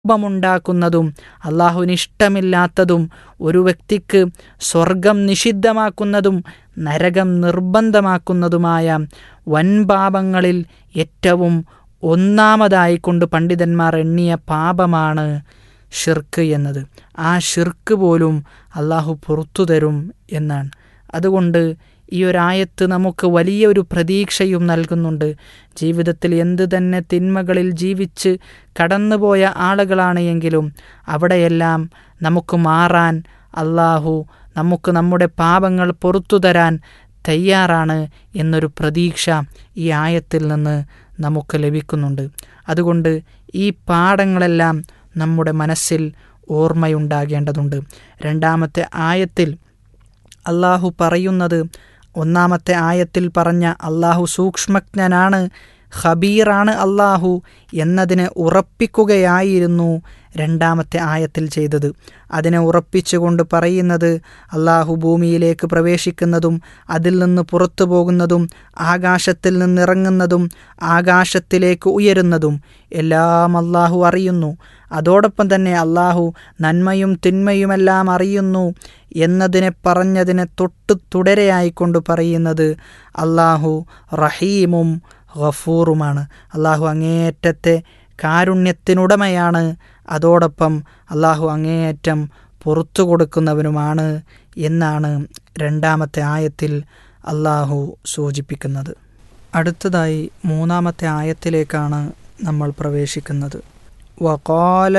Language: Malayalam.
കോപമുണ്ടാക്കുന്നതും അള്ളാഹുവിന് ഇഷ്ടമില്ലാത്തതും ഒരു വ്യക്തിക്ക് സ്വർഗം നിഷിദ്ധമാക്കുന്നതും നരകം നിർബന്ധമാക്കുന്നതുമായ വൻപാപങ്ങളിൽ ഏറ്റവും ഒന്നാമതായി കൊണ്ട് പണ്ഡിതന്മാർ എണ്ണിയ പാപമാണ് ഷിർക്ക് എന്നത് ആ ഷിർക്ക് പോലും അള്ളാഹു പുറത്തു തരും എന്നാണ് അതുകൊണ്ട് ഈ ഒരായത്ത് നമുക്ക് വലിയൊരു പ്രതീക്ഷയും നൽകുന്നുണ്ട് ജീവിതത്തിൽ എന്ത് തന്നെ തിന്മകളിൽ ജീവിച്ച് കടന്നുപോയ ആളുകളാണ് എങ്കിലും അവിടെയെല്ലാം നമുക്ക് മാറാൻ അള്ളാഹു നമുക്ക് നമ്മുടെ പാപങ്ങൾ പുറത്തു തരാൻ തയ്യാറാണ് എന്നൊരു പ്രതീക്ഷ ഈ ആയത്തിൽ നിന്ന് നമുക്ക് ലഭിക്കുന്നുണ്ട് അതുകൊണ്ട് ഈ പാഠങ്ങളെല്ലാം നമ്മുടെ മനസ്സിൽ ഓർമ്മയുണ്ടാകേണ്ടതുണ്ട് രണ്ടാമത്തെ ആയത്തിൽ അള്ളാഹു പറയുന്നത് ഒന്നാമത്തെ ആയത്തിൽ പറഞ്ഞ അള്ളാഹു സൂക്ഷ്മജ്ഞനാണ് ഖബീറാണ് അള്ളാഹു എന്നതിനെ ഉറപ്പിക്കുകയായിരുന്നു രണ്ടാമത്തെ ആയത്തിൽ ചെയ്തത് അതിനെ ഉറപ്പിച്ചുകൊണ്ട് പറയുന്നത് അള്ളാഹു ഭൂമിയിലേക്ക് പ്രവേശിക്കുന്നതും അതിൽ നിന്ന് പുറത്തു പോകുന്നതും ആകാശത്തിൽ നിന്നിറങ്ങുന്നതും ആകാശത്തിലേക്ക് ഉയരുന്നതും എല്ലാം അള്ളാഹു അറിയുന്നു അതോടൊപ്പം തന്നെ അള്ളാഹു നന്മയും തിന്മയുമെല്ലാം അറിയുന്നു എന്നതിനെ പറഞ്ഞതിനെ തൊട്ട് തുടരെയായിക്കൊണ്ട് പറയുന്നത് അള്ളാഹു റഹീമും ഗഫൂറുമാണ് അള്ളാഹു അങ്ങേയറ്റത്തെ കാരുണ്യത്തിനുടമയാണ് അതോടൊപ്പം അള്ളാഹു അങ്ങേയറ്റം പുറത്തു കൊടുക്കുന്നവനുമാണ് എന്നാണ് രണ്ടാമത്തെ ആയത്തിൽ അള്ളാഹു സൂചിപ്പിക്കുന്നത് അടുത്തതായി മൂന്നാമത്തെ ആയത്തിലേക്കാണ് നമ്മൾ പ്രവേശിക്കുന്നത് വകാല